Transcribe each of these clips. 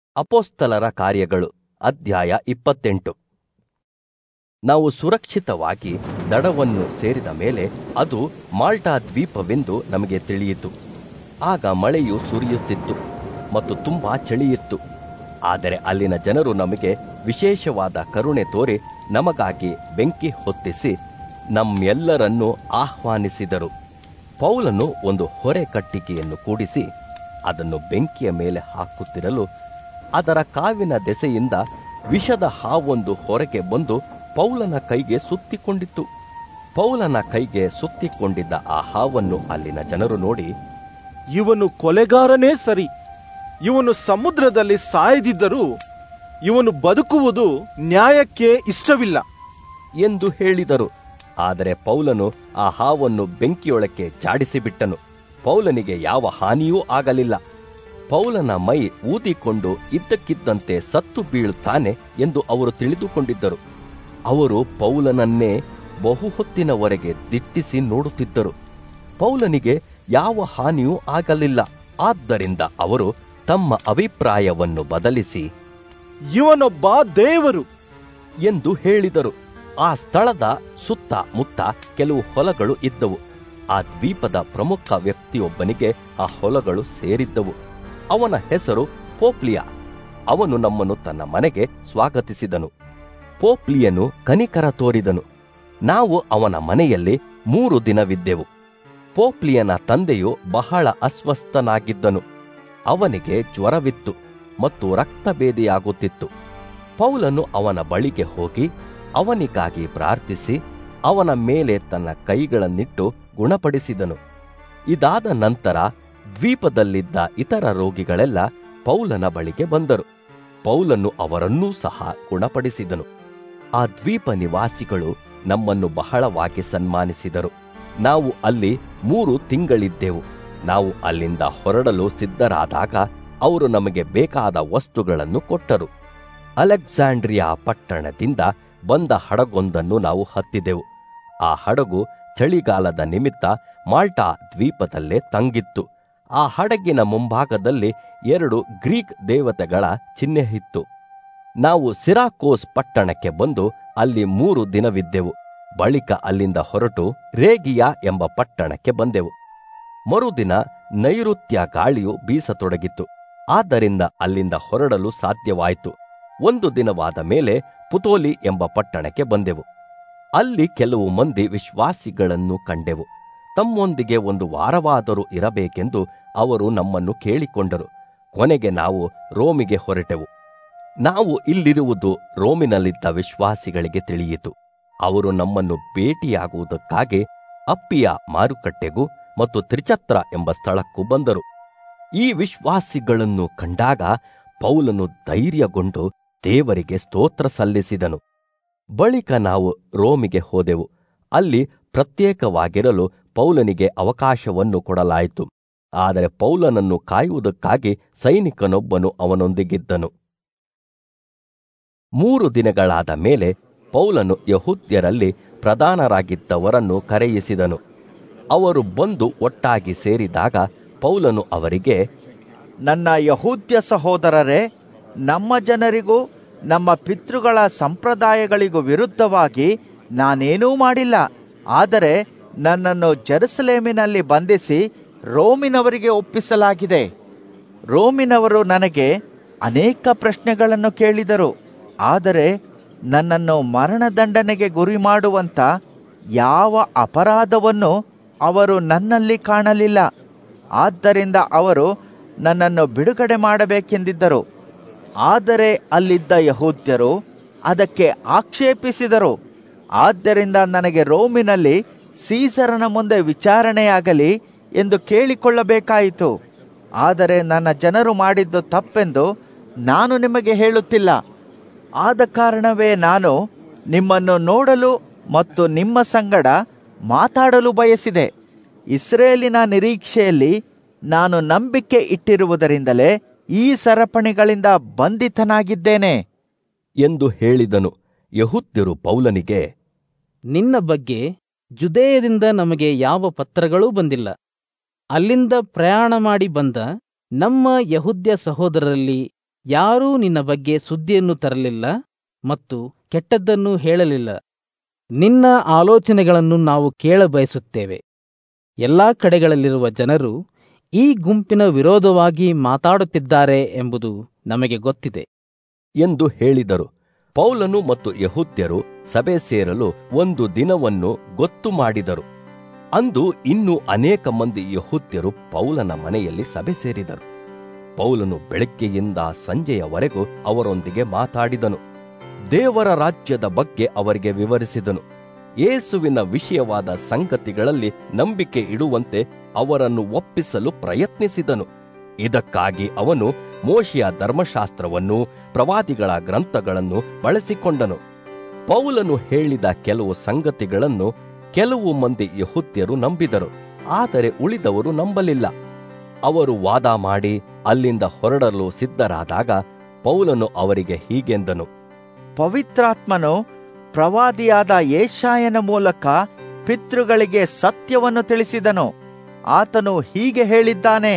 ಅಪೋಸ್ತಲರ ಕಾರ್ಯಗಳು ಅಧ್ಯಾಯ ಇಪ್ಪತ್ತೆಂಟು ನಾವು ಸುರಕ್ಷಿತವಾಗಿ ದಡವನ್ನು ಸೇರಿದ ಮೇಲೆ ಅದು ಮಾಲ್ಟಾ ದ್ವೀಪವೆಂದು ನಮಗೆ ತಿಳಿಯಿತು ಆಗ ಮಳೆಯು ಸುರಿಯುತ್ತಿತ್ತು ಮತ್ತು ತುಂಬಾ ಚಳಿಯಿತ್ತು ಆದರೆ ಅಲ್ಲಿನ ಜನರು ನಮಗೆ ವಿಶೇಷವಾದ ಕರುಣೆ ತೋರಿ ನಮಗಾಗಿ ಬೆಂಕಿ ಹೊತ್ತಿಸಿ ನಮ್ಮೆಲ್ಲರನ್ನೂ ಆಹ್ವಾನಿಸಿದರು ಪೌಲನು ಒಂದು ಹೊರೆ ಕಟ್ಟಿಗೆಯನ್ನು ಕೂಡಿಸಿ ಅದನ್ನು ಬೆಂಕಿಯ ಮೇಲೆ ಹಾಕುತ್ತಿರಲು ಅದರ ಕಾವಿನ ದೆಸೆಯಿಂದ ವಿಷದ ಹಾವೊಂದು ಹೊರಗೆ ಬಂದು ಪೌಲನ ಕೈಗೆ ಸುತ್ತಿಕೊಂಡಿತ್ತು ಪೌಲನ ಕೈಗೆ ಸುತ್ತಿಕೊಂಡಿದ್ದ ಆ ಹಾವನ್ನು ಅಲ್ಲಿನ ಜನರು ನೋಡಿ ಇವನು ಕೊಲೆಗಾರನೇ ಸರಿ ಇವನು ಸಮುದ್ರದಲ್ಲಿ ಸಾಯದಿದ್ದರೂ ಇವನು ಬದುಕುವುದು ನ್ಯಾಯಕ್ಕೆ ಇಷ್ಟವಿಲ್ಲ ಎಂದು ಹೇಳಿದರು ಆದರೆ ಪೌಲನು ಆ ಹಾವನ್ನು ಬೆಂಕಿಯೊಳಕ್ಕೆ ಜಾಡಿಸಿಬಿಟ್ಟನು ಪೌಲನಿಗೆ ಯಾವ ಹಾನಿಯೂ ಆಗಲಿಲ್ಲ ಪೌಲನ ಮೈ ಊದಿಕೊಂಡು ಇದ್ದಕ್ಕಿದ್ದಂತೆ ಸತ್ತು ಬೀಳುತ್ತಾನೆ ಎಂದು ಅವರು ತಿಳಿದುಕೊಂಡಿದ್ದರು ಅವರು ಪೌಲನನ್ನೇ ಬಹು ಹೊತ್ತಿನವರೆಗೆ ದಿಟ್ಟಿಸಿ ನೋಡುತ್ತಿದ್ದರು ಪೌಲನಿಗೆ ಯಾವ ಹಾನಿಯೂ ಆಗಲಿಲ್ಲ ಆದ್ದರಿಂದ ಅವರು ತಮ್ಮ ಅಭಿಪ್ರಾಯವನ್ನು ಬದಲಿಸಿ ಇವನೊಬ್ಬ ದೇವರು ಎಂದು ಹೇಳಿದರು ಆ ಸ್ಥಳದ ಸುತ್ತ ಮುತ್ತ ಕೆಲವು ಹೊಲಗಳು ಇದ್ದವು ಆ ದ್ವೀಪದ ಪ್ರಮುಖ ವ್ಯಕ್ತಿಯೊಬ್ಬನಿಗೆ ಆ ಹೊಲಗಳು ಸೇರಿದ್ದವು ಅವನ ಹೆಸರು ಪೋಪ್ಲಿಯ ಅವನು ನಮ್ಮನ್ನು ತನ್ನ ಮನೆಗೆ ಸ್ವಾಗತಿಸಿದನು ಪೋಪ್ಲಿಯನು ಕನಿಕರ ತೋರಿದನು ನಾವು ಅವನ ಮನೆಯಲ್ಲಿ ಮೂರು ದಿನವಿದ್ದೆವು ಪೋಪ್ಲಿಯನ ತಂದೆಯು ಬಹಳ ಅಸ್ವಸ್ಥನಾಗಿದ್ದನು ಅವನಿಗೆ ಜ್ವರವಿತ್ತು ಮತ್ತು ರಕ್ತಭೇದಿಯಾಗುತ್ತಿತ್ತು ಪೌಲನು ಅವನ ಬಳಿಗೆ ಹೋಗಿ ಅವನಿಗಾಗಿ ಪ್ರಾರ್ಥಿಸಿ ಅವನ ಮೇಲೆ ತನ್ನ ಕೈಗಳನ್ನಿಟ್ಟು ಗುಣಪಡಿಸಿದನು ಇದಾದ ನಂತರ ದ್ವೀಪದಲ್ಲಿದ್ದ ಇತರ ರೋಗಿಗಳೆಲ್ಲ ಪೌಲನ ಬಳಿಗೆ ಬಂದರು ಪೌಲನು ಅವರನ್ನೂ ಸಹ ಗುಣಪಡಿಸಿದನು ಆ ದ್ವೀಪ ನಿವಾಸಿಗಳು ನಮ್ಮನ್ನು ಬಹಳವಾಗಿ ಸನ್ಮಾನಿಸಿದರು ನಾವು ಅಲ್ಲಿ ಮೂರು ತಿಂಗಳಿದ್ದೆವು ನಾವು ಅಲ್ಲಿಂದ ಹೊರಡಲು ಸಿದ್ಧರಾದಾಗ ಅವರು ನಮಗೆ ಬೇಕಾದ ವಸ್ತುಗಳನ್ನು ಕೊಟ್ಟರು ಅಲೆಕ್ಸಾಂಡ್ರಿಯಾ ಪಟ್ಟಣದಿಂದ ಬಂದ ಹಡಗೊಂದನ್ನು ನಾವು ಹತ್ತಿದೆವು ಆ ಹಡಗು ಚಳಿಗಾಲದ ನಿಮಿತ್ತ ಮಾಲ್ಟಾ ದ್ವೀಪದಲ್ಲೇ ತಂಗಿತ್ತು ಆ ಹಡಗಿನ ಮುಂಭಾಗದಲ್ಲಿ ಎರಡು ಗ್ರೀಕ್ ದೇವತೆಗಳ ಚಿಹ್ನೆ ಇತ್ತು ನಾವು ಸಿರಾಕೋಸ್ ಪಟ್ಟಣಕ್ಕೆ ಬಂದು ಅಲ್ಲಿ ಮೂರು ದಿನವಿದ್ದೆವು ಬಳಿಕ ಅಲ್ಲಿಂದ ಹೊರಟು ರೇಗಿಯಾ ಎಂಬ ಪಟ್ಟಣಕ್ಕೆ ಬಂದೆವು ಮರುದಿನ ನೈಋತ್ಯ ಗಾಳಿಯು ಬೀಸತೊಡಗಿತ್ತು ಆದ್ದರಿಂದ ಅಲ್ಲಿಂದ ಹೊರಡಲು ಸಾಧ್ಯವಾಯಿತು ಒಂದು ದಿನವಾದ ಮೇಲೆ ಪುತೋಲಿ ಎಂಬ ಪಟ್ಟಣಕ್ಕೆ ಬಂದೆವು ಅಲ್ಲಿ ಕೆಲವು ಮಂದಿ ವಿಶ್ವಾಸಿಗಳನ್ನು ಕಂಡೆವು ತಮ್ಮೊಂದಿಗೆ ಒಂದು ವಾರವಾದರೂ ಇರಬೇಕೆಂದು ಅವರು ನಮ್ಮನ್ನು ಕೇಳಿಕೊಂಡರು ಕೊನೆಗೆ ನಾವು ರೋಮಿಗೆ ಹೊರಟೆವು ನಾವು ಇಲ್ಲಿರುವುದು ರೋಮಿನಲ್ಲಿದ್ದ ವಿಶ್ವಾಸಿಗಳಿಗೆ ತಿಳಿಯಿತು ಅವರು ನಮ್ಮನ್ನು ಭೇಟಿಯಾಗುವುದಕ್ಕಾಗಿ ಅಪ್ಪಿಯ ಮಾರುಕಟ್ಟೆಗೂ ಮತ್ತು ತ್ರಿಚತ್ರ ಎಂಬ ಸ್ಥಳಕ್ಕೂ ಬಂದರು ಈ ವಿಶ್ವಾಸಿಗಳನ್ನು ಕಂಡಾಗ ಪೌಲನು ಧೈರ್ಯಗೊಂಡು ದೇವರಿಗೆ ಸ್ತೋತ್ರ ಸಲ್ಲಿಸಿದನು ಬಳಿಕ ನಾವು ರೋಮಿಗೆ ಹೋದೆವು ಅಲ್ಲಿ ಪ್ರತ್ಯೇಕವಾಗಿರಲು ಪೌಲನಿಗೆ ಅವಕಾಶವನ್ನು ಕೊಡಲಾಯಿತು ಆದರೆ ಪೌಲನನ್ನು ಕಾಯುವುದಕ್ಕಾಗಿ ಸೈನಿಕನೊಬ್ಬನು ಅವನೊಂದಿಗಿದ್ದನು ಮೂರು ದಿನಗಳಾದ ಮೇಲೆ ಪೌಲನು ಯಹೂದ್ಯರಲ್ಲಿ ಪ್ರಧಾನರಾಗಿದ್ದವರನ್ನು ಕರೆಯಿಸಿದನು ಅವರು ಬಂದು ಒಟ್ಟಾಗಿ ಸೇರಿದಾಗ ಪೌಲನು ಅವರಿಗೆ ನನ್ನ ಯಹೂದ್ಯ ಸಹೋದರರೇ ನಮ್ಮ ಜನರಿಗೂ ನಮ್ಮ ಪಿತೃಗಳ ಸಂಪ್ರದಾಯಗಳಿಗೂ ವಿರುದ್ಧವಾಗಿ ನಾನೇನೂ ಮಾಡಿಲ್ಲ ಆದರೆ ನನ್ನನ್ನು ಜೆರುಸಲೇಮಿನಲ್ಲಿ ಬಂಧಿಸಿ ರೋಮಿನವರಿಗೆ ಒಪ್ಪಿಸಲಾಗಿದೆ ರೋಮಿನವರು ನನಗೆ ಅನೇಕ ಪ್ರಶ್ನೆಗಳನ್ನು ಕೇಳಿದರು ಆದರೆ ನನ್ನನ್ನು ಮರಣದಂಡನೆಗೆ ಗುರಿ ಮಾಡುವಂಥ ಯಾವ ಅಪರಾಧವನ್ನು ಅವರು ನನ್ನಲ್ಲಿ ಕಾಣಲಿಲ್ಲ ಆದ್ದರಿಂದ ಅವರು ನನ್ನನ್ನು ಬಿಡುಗಡೆ ಮಾಡಬೇಕೆಂದಿದ್ದರು ಆದರೆ ಅಲ್ಲಿದ್ದ ಯಹೂದ್ಯರು ಅದಕ್ಕೆ ಆಕ್ಷೇಪಿಸಿದರು ಆದ್ದರಿಂದ ನನಗೆ ರೋಮಿನಲ್ಲಿ ಸೀಸರನ ಮುಂದೆ ವಿಚಾರಣೆಯಾಗಲಿ ಎಂದು ಕೇಳಿಕೊಳ್ಳಬೇಕಾಯಿತು ಆದರೆ ನನ್ನ ಜನರು ಮಾಡಿದ್ದು ತಪ್ಪೆಂದು ನಾನು ನಿಮಗೆ ಹೇಳುತ್ತಿಲ್ಲ ಆದ ಕಾರಣವೇ ನಾನು ನಿಮ್ಮನ್ನು ನೋಡಲು ಮತ್ತು ನಿಮ್ಮ ಸಂಗಡ ಮಾತಾಡಲು ಬಯಸಿದೆ ಇಸ್ರೇಲಿನ ನಿರೀಕ್ಷೆಯಲ್ಲಿ ನಾನು ನಂಬಿಕೆ ಇಟ್ಟಿರುವುದರಿಂದಲೇ ಈ ಸರಪಣಿಗಳಿಂದ ಬಂಧಿತನಾಗಿದ್ದೇನೆ ಎಂದು ಹೇಳಿದನು ಯಹುದ್ಯರು ಪೌಲನಿಗೆ ನಿನ್ನ ಬಗ್ಗೆ ಜುದೇಯದಿಂದ ನಮಗೆ ಯಾವ ಪತ್ರಗಳೂ ಬಂದಿಲ್ಲ ಅಲ್ಲಿಂದ ಪ್ರಯಾಣ ಮಾಡಿ ಬಂದ ನಮ್ಮ ಯಹುದ್ಯ ಸಹೋದರರಲ್ಲಿ ಯಾರೂ ನಿನ್ನ ಬಗ್ಗೆ ಸುದ್ದಿಯನ್ನು ತರಲಿಲ್ಲ ಮತ್ತು ಕೆಟ್ಟದ್ದನ್ನು ಹೇಳಲಿಲ್ಲ ನಿನ್ನ ಆಲೋಚನೆಗಳನ್ನು ನಾವು ಕೇಳಬಯಸುತ್ತೇವೆ ಎಲ್ಲಾ ಕಡೆಗಳಲ್ಲಿರುವ ಜನರು ಈ ಗುಂಪಿನ ವಿರೋಧವಾಗಿ ಮಾತಾಡುತ್ತಿದ್ದಾರೆ ಎಂಬುದು ನಮಗೆ ಗೊತ್ತಿದೆ ಎಂದು ಹೇಳಿದರು ಪೌಲನು ಮತ್ತು ಯಹುದ್ಯರು ಸಭೆ ಸೇರಲು ಒಂದು ದಿನವನ್ನು ಗೊತ್ತು ಮಾಡಿದರು ಅಂದು ಇನ್ನೂ ಅನೇಕ ಮಂದಿ ಯಹುದ್ಯರು ಪೌಲನ ಮನೆಯಲ್ಲಿ ಸಭೆ ಸೇರಿದರು ಪೌಲನು ಬೆಳಗ್ಗೆಯಿಂದ ಸಂಜೆಯವರೆಗೂ ಅವರೊಂದಿಗೆ ಮಾತಾಡಿದನು ದೇವರ ರಾಜ್ಯದ ಬಗ್ಗೆ ಅವರಿಗೆ ವಿವರಿಸಿದನು ಯೇಸುವಿನ ವಿಷಯವಾದ ಸಂಗತಿಗಳಲ್ಲಿ ನಂಬಿಕೆ ಇಡುವಂತೆ ಅವರನ್ನು ಒಪ್ಪಿಸಲು ಪ್ರಯತ್ನಿಸಿದನು ಇದಕ್ಕಾಗಿ ಅವನು ಮೋಶೆಯ ಧರ್ಮಶಾಸ್ತ್ರವನ್ನು ಪ್ರವಾದಿಗಳ ಗ್ರಂಥಗಳನ್ನು ಬಳಸಿಕೊಂಡನು ಪೌಲನು ಹೇಳಿದ ಕೆಲವು ಸಂಗತಿಗಳನ್ನು ಕೆಲವು ಮಂದಿ ಯಹುದ್ಯರು ನಂಬಿದರು ಆದರೆ ಉಳಿದವರು ನಂಬಲಿಲ್ಲ ಅವರು ವಾದ ಮಾಡಿ ಅಲ್ಲಿಂದ ಹೊರಡಲು ಸಿದ್ಧರಾದಾಗ ಪೌಲನು ಅವರಿಗೆ ಹೀಗೆಂದನು ಪವಿತ್ರಾತ್ಮನು ಪ್ರವಾದಿಯಾದ ಏಷಾಯನ ಮೂಲಕ ಪಿತೃಗಳಿಗೆ ಸತ್ಯವನ್ನು ತಿಳಿಸಿದನು ಆತನು ಹೀಗೆ ಹೇಳಿದ್ದಾನೆ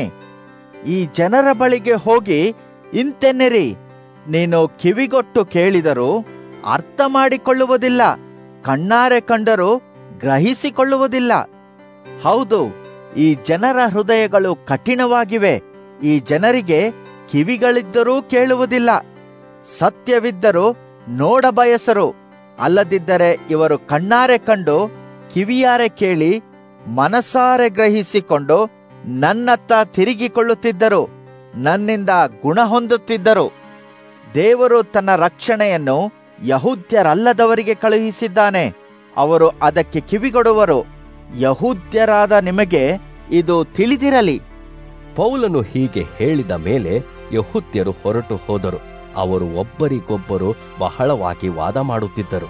ಈ ಜನರ ಬಳಿಗೆ ಹೋಗಿ ಇಂತೆನ್ನಿರಿ ನೀನು ಕಿವಿಗೊಟ್ಟು ಕೇಳಿದರೂ ಅರ್ಥ ಮಾಡಿಕೊಳ್ಳುವುದಿಲ್ಲ ಕಣ್ಣಾರೆ ಕಂಡರೂ ಗ್ರಹಿಸಿಕೊಳ್ಳುವುದಿಲ್ಲ ಹೌದು ಈ ಜನರ ಹೃದಯಗಳು ಕಠಿಣವಾಗಿವೆ ಈ ಜನರಿಗೆ ಕಿವಿಗಳಿದ್ದರೂ ಕೇಳುವುದಿಲ್ಲ ಸತ್ಯವಿದ್ದರೂ ನೋಡಬಯಸರು ಅಲ್ಲದಿದ್ದರೆ ಇವರು ಕಣ್ಣಾರೆ ಕಂಡು ಕಿವಿಯಾರೆ ಕೇಳಿ ಮನಸಾರೆ ಗ್ರಹಿಸಿಕೊಂಡು ನನ್ನತ್ತ ತಿರುಗಿಕೊಳ್ಳುತ್ತಿದ್ದರು ನನ್ನಿಂದ ಗುಣ ಹೊಂದುತ್ತಿದ್ದರು ದೇವರು ತನ್ನ ರಕ್ಷಣೆಯನ್ನು ಯಹೂದ್ಯರಲ್ಲದವರಿಗೆ ಕಳುಹಿಸಿದ್ದಾನೆ ಅವರು ಅದಕ್ಕೆ ಕಿವಿಗೊಡುವರು ಯಹೂದ್ಯರಾದ ನಿಮಗೆ ಇದು ತಿಳಿದಿರಲಿ ಪೌಲನು ಹೀಗೆ ಹೇಳಿದ ಮೇಲೆ ಯಹುದ್ಯರು ಹೊರಟು ಹೋದರು ಅವರು ಒಬ್ಬರಿಗೊಬ್ಬರು ಬಹಳವಾಗಿ ವಾದ ಮಾಡುತ್ತಿದ್ದರು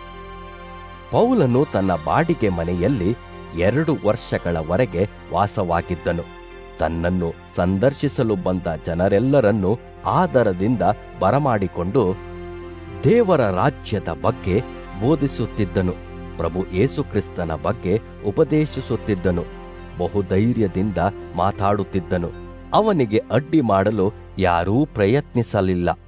ಪೌಲನು ತನ್ನ ಬಾಡಿಗೆ ಮನೆಯಲ್ಲಿ ಎರಡು ವರ್ಷಗಳವರೆಗೆ ವಾಸವಾಗಿದ್ದನು ತನ್ನನ್ನು ಸಂದರ್ಶಿಸಲು ಬಂದ ಜನರೆಲ್ಲರನ್ನೂ ಆದರದಿಂದ ಬರಮಾಡಿಕೊಂಡು ದೇವರ ರಾಜ್ಯದ ಬಗ್ಗೆ ಬೋಧಿಸುತ್ತಿದ್ದನು ಪ್ರಭು ಯೇಸುಕ್ರಿಸ್ತನ ಬಗ್ಗೆ ಉಪದೇಶಿಸುತ್ತಿದ್ದನು ಬಹುಧೈರ್ಯದಿಂದ ಮಾತಾಡುತ್ತಿದ್ದನು ಅವನಿಗೆ ಅಡ್ಡಿ ಮಾಡಲು ಯಾರೂ ಪ್ರಯತ್ನಿಸಲಿಲ್ಲ